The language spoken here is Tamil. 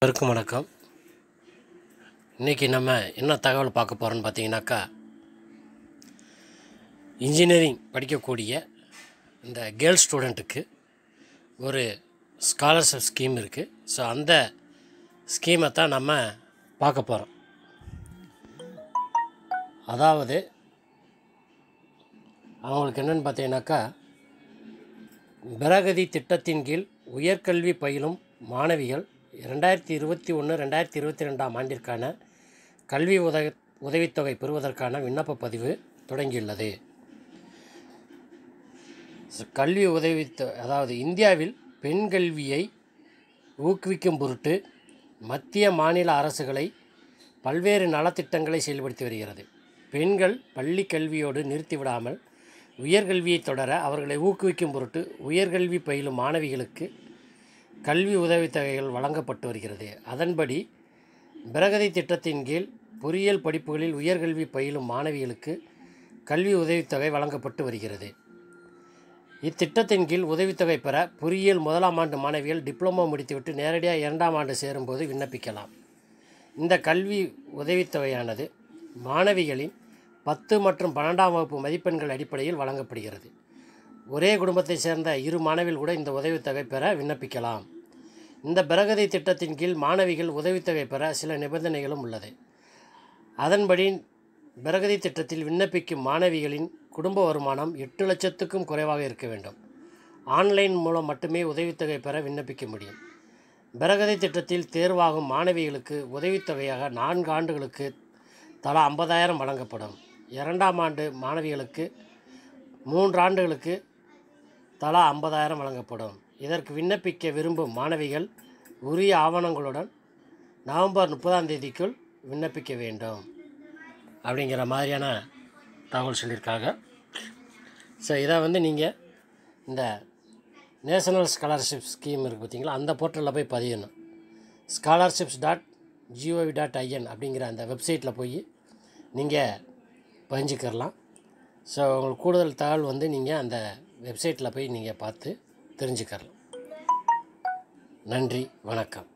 அனைவருக்கும் வணக்கம் இன்றைக்கி நம்ம என்ன தகவல் பார்க்க போகிறோன்னு பார்த்தீங்கன்னாக்கா இன்ஜினியரிங் படிக்கக்கூடிய இந்த கேர்ள் ஸ்டூடெண்ட்டுக்கு ஒரு ஸ்காலர்ஷிப் ஸ்கீம் இருக்குது ஸோ அந்த ஸ்கீமை தான் நம்ம பார்க்க போகிறோம் அதாவது அவங்களுக்கு என்னென்னு பார்த்தீங்கன்னாக்கா பிரகதி திட்டத்தின் கீழ் உயர்கல்வி பயிலும் மாணவிகள் ரெண்டாயிரத்தி இருபத்தி ஒன்று ரெண்டாயிரத்தி இருபத்தி ரெண்டாம் ஆண்டிற்கான கல்வி உதவி உதவித்தொகை பெறுவதற்கான விண்ணப்ப பதிவு தொடங்கியுள்ளது ஸோ கல்வி உதவி அதாவது இந்தியாவில் பெண் கல்வியை ஊக்குவிக்கும் பொருட்டு மத்திய மாநில அரசுகளை பல்வேறு நலத்திட்டங்களை செயல்படுத்தி வருகிறது பெண்கள் பள்ளி கல்வியோடு நிறுத்திவிடாமல் உயர்கல்வியை தொடர அவர்களை ஊக்குவிக்கும் பொருட்டு உயர்கல்வி பயிலும் மாணவிகளுக்கு கல்வி உதவித்தொகைகள் வழங்கப்பட்டு வருகிறது அதன்படி பிரகதி திட்டத்தின் கீழ் பொறியியல் படிப்புகளில் உயர்கல்வி பயிலும் மாணவிகளுக்கு கல்வி உதவித்தொகை வழங்கப்பட்டு வருகிறது இத்திட்டத்தின் கீழ் உதவித்தொகை பெற பொறியியல் முதலாம் ஆண்டு மாணவிகள் டிப்ளமோ முடித்துவிட்டு நேரடியாக இரண்டாம் ஆண்டு சேரும்போது விண்ணப்பிக்கலாம் இந்த கல்வி உதவித்தொகையானது மாணவிகளின் பத்து மற்றும் பன்னெண்டாம் வகுப்பு மதிப்பெண்கள் அடிப்படையில் வழங்கப்படுகிறது ஒரே குடும்பத்தைச் சேர்ந்த இரு மாணவிகள் கூட இந்த உதவித்தொகை பெற விண்ணப்பிக்கலாம் இந்த பிரகதி திட்டத்தின் கீழ் மாணவிகள் உதவித்தொகை பெற சில நிபந்தனைகளும் உள்ளது அதன்படி பிரகதி திட்டத்தில் விண்ணப்பிக்கும் மாணவிகளின் குடும்ப வருமானம் எட்டு லட்சத்துக்கும் குறைவாக இருக்க வேண்டும் ஆன்லைன் மூலம் மட்டுமே உதவித்தொகை பெற விண்ணப்பிக்க முடியும் பிரகதி திட்டத்தில் தேர்வாகும் மாணவிகளுக்கு உதவித்தொகையாக நான்கு ஆண்டுகளுக்கு தலா ஐம்பதாயிரம் வழங்கப்படும் இரண்டாம் ஆண்டு மாணவிகளுக்கு மூன்று ஆண்டுகளுக்கு தலா ஐம்பதாயிரம் வழங்கப்படும் இதற்கு விண்ணப்பிக்க விரும்பும் மாணவிகள் உரிய ஆவணங்களுடன் நவம்பர் முப்பதாம் தேதிக்குள் விண்ணப்பிக்க வேண்டும் அப்படிங்கிற மாதிரியான தகவல் சொல்லியிருக்காங்க ஸோ இதை வந்து நீங்கள் இந்த நேஷனல் ஸ்காலர்ஷிப் ஸ்கீம் இருக்குது பார்த்தீங்களா அந்த போர்ட்டலில் போய் பதியணும் scholarships dot G O V dot I N அப்படிங்கிற அந்த வெப்சைட்டில் போய் நீங்கள் பதிஞ்சிக்கிறலாம் ஸோ உங்களுக்கு கூடுதல் தகவல் வந்து நீங்கள் அந்த வெப்சைட்டில் போய் நீங்கள் பார்த்து தெரிஞ்சுக்கலாம் நன்றி வணக்கம்